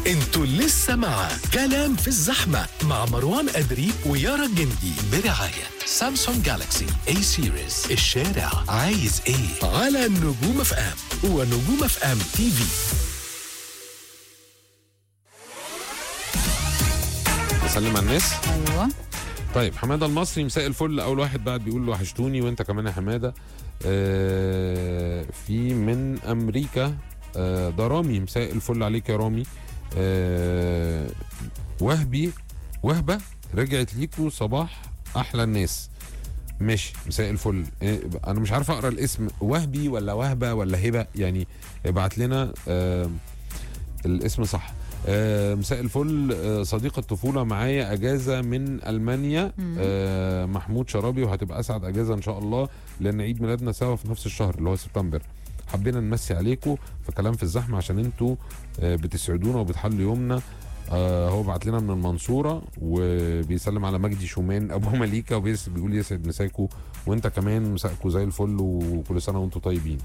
انتوا لسه مع كلام في الزحمة مع مروان أدري ويارا الجندي برعاية سامسونج جالاكسي اي سيريز الشارع عايز ايه على نجوم اف ام ونجوم اف ام تي في بسلم على الناس ايوه طيب حماده المصري مساء الفل اول واحد بعد بيقول وحشتوني وانت كمان يا حماده آه في من امريكا آه ده رامي مساء الفل عليك يا رامي آه وهبي وهبه رجعت ليكوا صباح احلى الناس ماشي مساء الفل آه انا مش عارف اقرا الاسم وهبي ولا وهبه ولا هبه يعني ابعت لنا آه الاسم صح آه مساء الفل آه صديق الطفوله معايا اجازه من المانيا آه محمود شرابي وهتبقى اسعد اجازه ان شاء الله لان عيد ميلادنا سوا في نفس الشهر اللي هو سبتمبر حبينا نمسي عليكم في كلام في الزحمه عشان انتوا آه بتسعدونا وبتحلوا يومنا آه هو بعت لنا من المنصوره وبيسلم على مجدي شومان ابو مليكه وبيقول يسعد مساكوا وانت كمان مساكوا زي الفل وكل سنه وانتم طيبين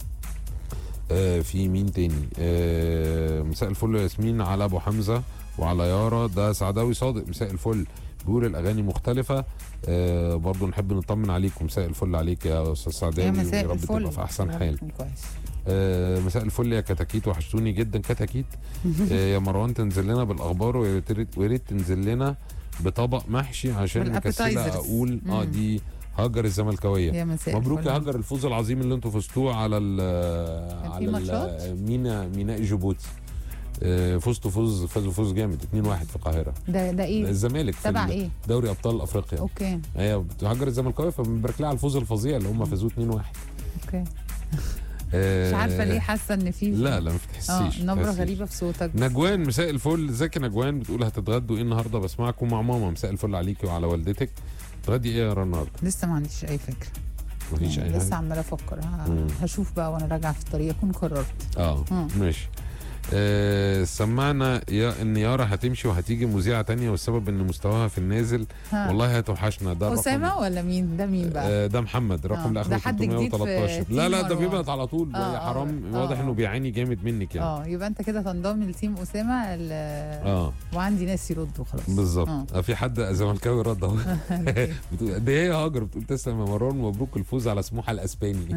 آه في مين تاني آه مساء الفل يا ياسمين على ابو حمزه وعلى يارا ده سعداوي صادق مساء الفل بيقول الاغاني مختلفه آه برضو نحب نطمن عليكم مساء الفل عليك يا استاذ يا سعداوي مساء ويا رب الفل تبقى في احسن يا رب حال تكون كويس آه مساء الفل يا كتاكيت وحشتوني جدا كتاكيت آه يا مروان تنزل لنا بالاخبار ويا ريت ويا ريت تنزل لنا بطبق محشي عشان مكسله والappetizers. اقول اه مم. دي هاجر الزملكاويه يا مساء مبروك الفل. يا هاجر الفوز العظيم اللي انتوا فزتوه على ال كان في على ماتشات؟ ال- مينا ميناء جيبوتي آه، فزتوا فوز فازوا فوز جامد 2-1 في القاهره ده ده ايه الزمالك في تبع ال- ايه دوري ابطال افريقيا اوكي هي هاجر الزملكاويه فبنبارك لها على الفوز الفظيع اللي هم فازوه 2-1 اوكي آه، مش عارفه ليه حاسه ان في لا لا ما اه تحسيش نبره تحسيش. غريبه في صوتك نجوان مساء الفل ازيك يا نجوان بتقول هتتغدوا ايه النهارده بسمعكم مع ماما مساء الفل عليكي وعلى والدتك تغدي ايه يا رنا النهارده لسه ما عنديش اي فكره مفيش يعني اي لسه حاجه عماله افكر ه- مم. هشوف بقى وانا راجعه في الطريق اكون قررت اه مم. ماشي آه سمعنا يا ان يارا هتمشي وهتيجي مذيعه تانية والسبب ان مستواها في النازل ها. والله هتوحشنا ده الرقم- اسامه ولا مين ده مين بقى آه ده محمد الرقم آه، اللي اخره ده حد جديد في 313 تيم لا لا ده مروان. بيبعت على طول آه، ده آه، حرام آه، واضح آه. انه بيعاني جامد منك يعني اه يبقى انت كده تنضم لتيم اسامه ال- اه وعندي ناس يردوا خلاص بالظبط آه. آه. في حد زملكاوي رد اهو بتقول ده هي هاجر بتقول تسلم يا مروان مبروك الفوز على سموحه الاسباني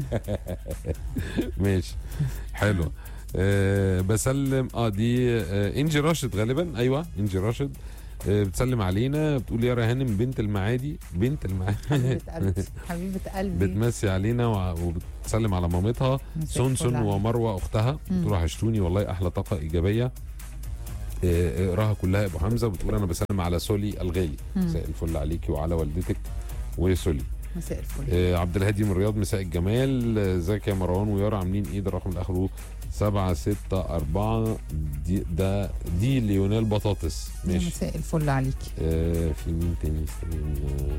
ماشي حلو أه بسلم اه دي آه انجي راشد غالبا ايوه انجي راشد آه بتسلم علينا بتقول يا هانم بنت المعادي بنت المعادي حبيبه قلبي حبيبه قلبي بتمسي علينا وع- وبتسلم على مامتها مساء سونسون الفل عليك. ومروه اختها بتقول وحشتوني والله احلى طاقه ايجابيه آه، اقراها كلها يا ابو حمزه وبتقول انا بسلم على سولي الغالي مم. مساء الفل عليكي وعلى والدتك وسولي مساء الفل آه، عبد الهادي من رياض مساء الجمال آه، ازيك يا مروان ويارا عاملين ايه ده الرقم اللي اخره 7 6 4 دي ده دي ليونيل بطاطس يا ماشي مساء الفل عليكي آه في مين تاني استنى.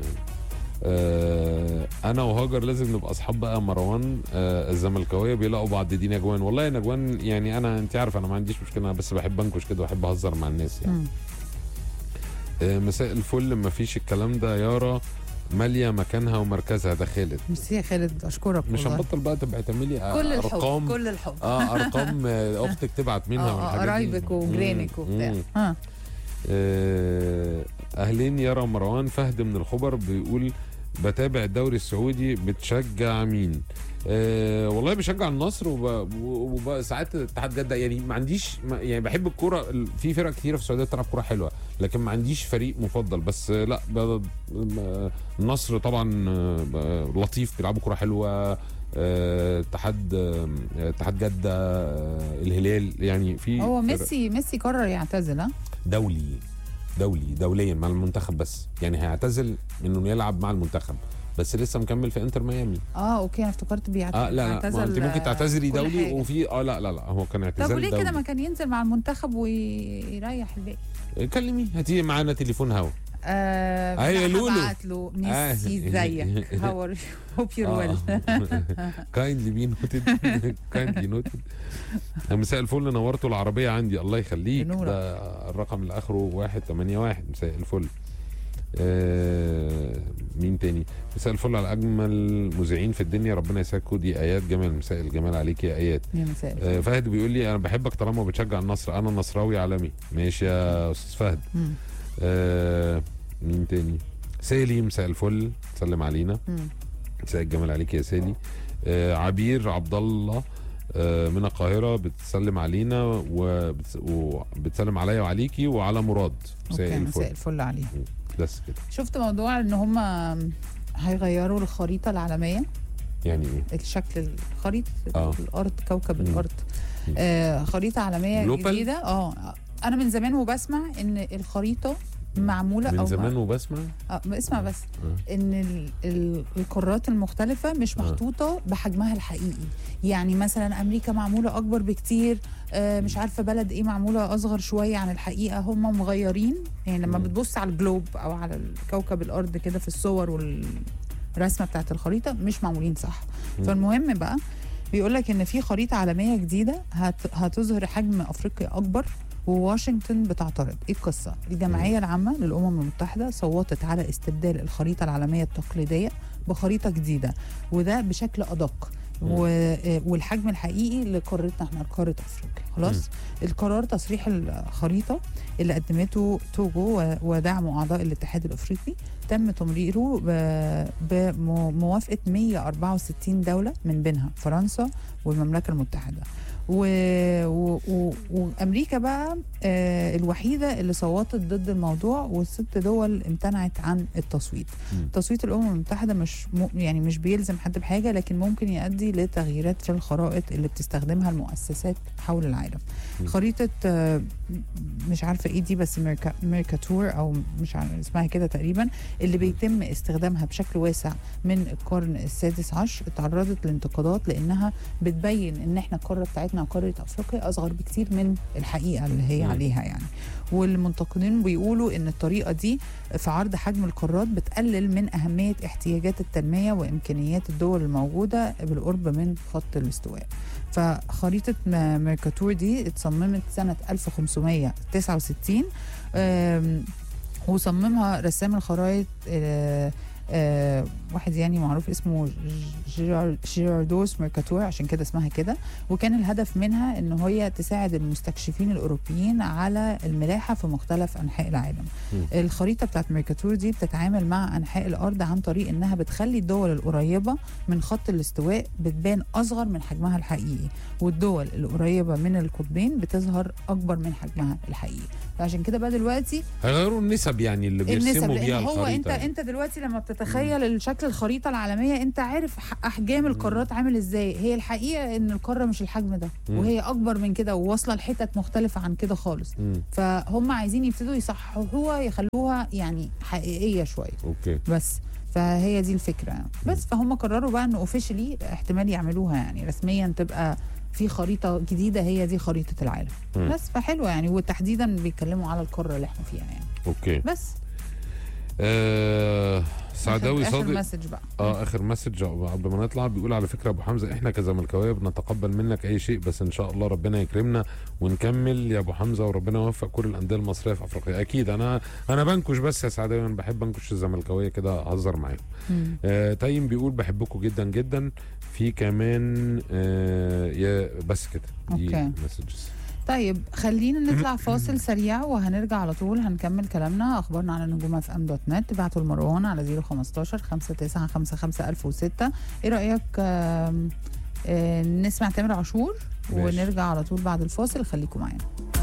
آه انا وهاجر لازم نبقى اصحاب بقى مروان آه الزملكاويه بيلاقوا بعض دي نجوان والله يا نجوان يعني انا انت عارف انا ما عنديش مشكله أنا بس بحب انكش كده واحب اهزر مع الناس يعني مم. آه مساء الفل ما فيش الكلام ده يارا ماليه مكانها ومركزها ده خالد ميرسي يا خالد اشكرك مش والله. هنبطل بقى تبقى تعملي آه، كل الحب ارقام كل الحب اه ارقام آه، اختك تبعت منها اه اه والحاجات دي. قرايبك وجيرانك مم، وبتاع مم. ها آه، اهلين يرى مروان فهد من الخبر بيقول بتابع الدوري السعودي بتشجع مين أه والله بشجع النصر وب- وساعات اتحاد جده يعني ما عنديش ما يعني بحب الكوره ال- في فرق كتيره في السعوديه بتلعب كوره حلوه لكن ما عنديش فريق مفضل بس آه، لا ب- م- النصر طبعا آه، ب- لطيف بيلعبوا كوره حلوه آه، اتحاد آه، اتحاد جده آه، الهلال يعني في هو فرق- ميسي ميسي قرر يعتزل ها دولي دولي دوليا مع المنتخب بس يعني هيعتزل انه يلعب مع المنتخب بس لسه مكمل في انتر ميامي اه اوكي انا افتكرت بيعتزل اه لا لا ما اعتزل، انت ممكن آه، تعتذري كل دولي حاجة. وفي اه لا لا لا هو كان اعتزال طب وليه كده دولي ما كان ينزل مع المنتخب ويريح الباقي كلمي هاتي معانا تليفون هوا آه أيوة يا لولو. هبعت له ميسي آه. ازيك هاو ار هوب يور ويل كايندلي بي نوتد كايندلي نوتد مساء الفل نورتوا العربيه عندي الله يخليك بنورك. ده الرقم اللي اخره 181 مساء الفل آه مين تاني مساء الفل على اجمل مذيعين في الدنيا ربنا يسعدكم دي ايات جمال مساء الجمال عليك يا ايات يا مساء الفل. آه فهد بيقول لي انا بحبك طالما بتشجع النصر انا نصراوي عالمي ماشي يا استاذ فهد مم. آه مين تاني سالي مساء الفل سلم علينا مم. مساء الجمال عليك يا سالي آه عبير عبد الله آه من القاهره بتسلم علينا وبتس- وبتسلم عليا وعليكي وعلى مراد مساء اوكي مساء الفل الفل عليه بس كده شفت موضوع ان هم هيغيروا الخريطه العالميه يعني ايه الشكل خريطه آه. الارض كوكب مم. الارض مم. آه خريطه عالميه Global؟ جديده اه انا من زمان وبسمع ان الخريطه معموله من او زمان وبسمع آه اسمع بس آه. ان ال ال القارات المختلفه مش آه. محطوطه بحجمها الحقيقي يعني مثلا امريكا معموله اكبر بكتير آه مش عارفه بلد ايه معموله اصغر شويه عن الحقيقه هم مغيرين يعني لما مم. بتبص على الجلوب او على كوكب الارض كده في الصور والرسمه بتاعت الخريطه مش معمولين صح مم. فالمهم بقى بيقول لك ان في خريطه عالميه جديده هت هتظهر حجم افريقيا اكبر وواشنطن بتعترض ايه القصه الجمعيه العامه للامم المتحده صوتت على استبدال الخريطه العالميه التقليديه بخريطه جديده وده بشكل ادق مم. و- آه، والحجم الحقيقي لقارتنا احنا قاره افريقيا خلاص القرار تصريح الخريطه اللي قدمته توجو و- ودعمه اعضاء الاتحاد الافريقي تم تمريره ب- بموافقه 164 دوله من بينها فرنسا والمملكه المتحده و... و... و... وامريكا بقى آه الوحيده اللي صوتت ضد الموضوع والست دول امتنعت عن التصويت مم. تصويت الامم المتحده مش م... يعني مش بيلزم حد بحاجه لكن ممكن يؤدي لتغييرات في الخرائط اللي بتستخدمها المؤسسات حول العالم مم. خريطه آه مش عارفه ايه دي بس ميركا... ميركاتور او مش عارفه اسمها كده تقريبا اللي بيتم استخدامها بشكل واسع من القرن السادس عشر اتعرضت لانتقادات لانها بتبين ان احنا القاره بتاعتنا قاره افريقيا اصغر بكتير من الحقيقه اللي هي مم. عليها يعني والمنتقدين بيقولوا ان الطريقه دي في عرض حجم القارات بتقلل من اهميه احتياجات التنميه وامكانيات الدول الموجوده بالقرب من خط الاستواء فخريطه م- ميركاتور دي اتصممت سنه 1569 آم، وصممها رسام الخرائط آه، آه، واحد يعني معروف اسمه جيرار- جيراردوس ميركاتور عشان كده اسمها كده وكان الهدف منها ان هي تساعد المستكشفين الاوروبيين على الملاحه في مختلف انحاء العالم مم. الخريطه بتاعت ميركاتور دي بتتعامل مع انحاء الارض عن طريق انها بتخلي الدول القريبه من خط الاستواء بتبان اصغر من حجمها الحقيقي والدول القريبه من القطبين بتظهر اكبر من حجمها الحقيقي فعشان كده بقى دلوقتي هيغيروا النسب يعني اللي النسب بيرسموا بيها لان هو انت الخريطه يعني. انت دلوقتي لما بتتخيل الشكل الخريطه العالميه انت عارف ح- احجام القارات عامل ازاي هي الحقيقه ان القاره مش الحجم ده مم. وهي اكبر من كده وواصله لحتت مختلفه عن كده خالص مم. فهم عايزين يبتدوا يصححوها يخلوها يعني حقيقيه شويه اوكي بس فهي دي الفكره يعني. بس فهم قرروا بقى ان اوفيشلي احتمال يعملوها يعني رسميا تبقى في خريطه جديده هي دي خريطه العالم مم. بس فحلوه يعني وتحديدا بيتكلموا على القاره اللي احنا فيها يعني اوكي بس آه سعداوي آخر- صادق اخر مسج بقى اه اخر مسج قبل ما نطلع بيقول على فكره ابو حمزه احنا كزملكاويه بنتقبل منك اي شيء بس ان شاء الله ربنا يكرمنا ونكمل يا ابو حمزه وربنا يوفق كل الانديه المصريه في افريقيا اكيد انا انا بنكش بس يا سعداوي انا بحب انكش الزملكاويه كده اهزر معاهم مم. آه تايم بيقول بحبكم جدا جدا في كمان آه يا بس كده دي أوكي. مسجز طيب خلينا نطلع فاصل سريع وهنرجع على طول هنكمل كلامنا اخبارنا على نجوم اف ام دوت نت ابعتوا لمروان على 015 5955 1006 ايه رايك آم، آه، نسمع تامر عاشور ماشي. ونرجع على طول بعد الفاصل خليكم معانا